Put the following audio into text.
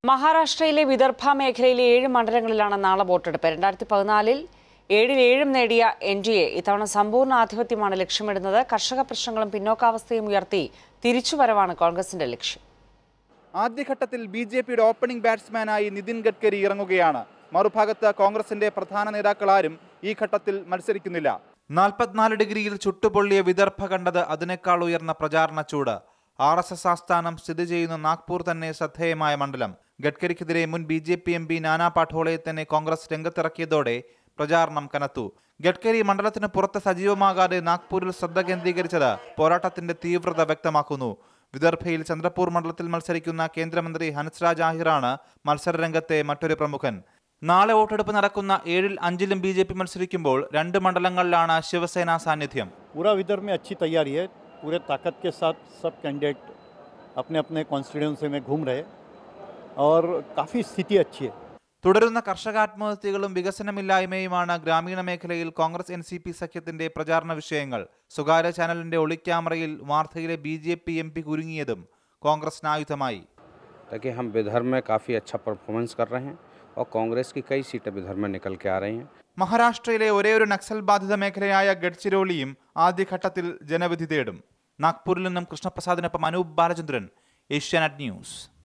മഹാരാഷ്ട്രയിലെ വിദർഭ മേഖലയിലെ ഏഴ് മണ്ഡലങ്ങളിലാണ് നാളെ വോട്ടെടുപ്പ് രണ്ടായിരത്തി പതിനാലിൽ ഏഴിൽ ഏഴും നേടിയ എൻ ഡി എ ഇത്തവണ സമ്പൂർണ്ണ ആധിപത്യമാണ് ലക്ഷ്യമിടുന്നത് കർഷക പ്രശ്നങ്ങളും പിന്നോക്കാവസ്ഥയും ഉയർത്തി തിരിച്ചുവരവാണ് കോൺഗ്രസിന്റെ ലക്ഷ്യം ആദ്യഘട്ടത്തിൽ ബി ജെ പിയുടെ ഓപ്പണിംഗ് ബാറ്റ്സ്മാനായി നിതിൻ ഗഡ്കരി ഇറങ്ങുകയാണ് മറുഭാഗത്ത് കോൺഗ്രസിന്റെ പ്രധാന നേതാക്കളാരും ഈ ഘട്ടത്തിൽ മത്സരിക്കുന്നില്ല നാൽപ്പത്തിനാല് ഡിഗ്രിയിൽ ചുട്ടുപൊള്ളിയ വിദർഭ കണ്ടത് അതിനേക്കാൾ ഉയർന്ന പ്രചാരണ ചൂട് ആർ എസ് എസ് ആസ്ഥാനം സ്ഥിതി ചെയ്യുന്ന നാഗ്പൂർ തന്നെ ശ്രദ്ധേയമായ മണ്ഡലം ഗഡ്കരിക്കെതിരെ മുൻ B J P M P Nana പാഠോളയെ തന്നെ കോൺഗ്രസ് രംഗത്തിറക്കിയതോടെ പ്രചാരണം കനത്തു ഗഡ്കരി മണ്ഡലത്തിന് പുറത്ത് സജീവമാകാതെ നാഗ്പൂരിൽ ശ്രദ്ധ കേന്ദ്രീകരിച്ചത് പോരാട്ടത്തിന്റെ തീവ്രത വ്യക്തമാക്കുന്നു വിദർഭയിൽ ചന്ദ്രപൂർ മണ്ഡലത്തിൽ മത്സരിക്കുന്ന കേന്ദ്രമന്ത്രി ഹൻസ്രാജ് ആഹിറാണ് മത്സരരംഗത്തെ മറ്റൊരു പ്രമുഖൻ നാളെ വോട്ടെടുപ്പ് നടക്കുന്ന ഏഴിൽ അഞ്ചിലും ബി ജെ പി മത്സരിക്കുമ്പോൾ രണ്ട് മണ്ഡലങ്ങളിലാണ് ശിവസേന സാന്നിധ്യം पूरा विदर्भ में अच्छी तैयारी है पूरे ताकत के साथ सब कैंडिडेट अपने अपने कॉन्स्टिट्यूंसी में घूम रहे हैं और काफ़ी स्थिति अच्छी है തുടരുന്ന കർഷകാത്മഹത്യകളും വികസനമില്ലായ്മയുമാണ് ഗ്രാമീണ മേഖലയിൽ കോൺഗ്രസ് എൻ സി പി സഖ്യത്തിന്റെ പ്രചാരണ വിഷയങ്ങൾ സ്വകാര്യ ചാനലിന്റെ ഒളിക്യാമറയിൽ വാർത്തയിലെ B J P M P കുരുങ്ങിയതും കോൺഗ്രസിന് ആയുധമായി ताकि हम विदर्भ में काफ़ी अच्छा परफॉर्मेंस कर रहे हैं और कांग्रेस की कई सीटें विदर्भ में निकल के आ रही हैं മഹാരാഷ്ട്രയിലെ ഒരേ ഒരു നക്സൽ ബാധിത മേഖലയായ ഗഡ്ചിരോളിയും ആദ്യഘട്ടത്തിൽ ജനവിധി തേടും നാഗ്പൂരിൽ നിന്നും കൃഷ്ണപ്രസാദിനൊപ്പം അനൂപ് ബാലചന്ദ്രൻ ഏഷ്യാനെറ്റ് ന്യൂസ്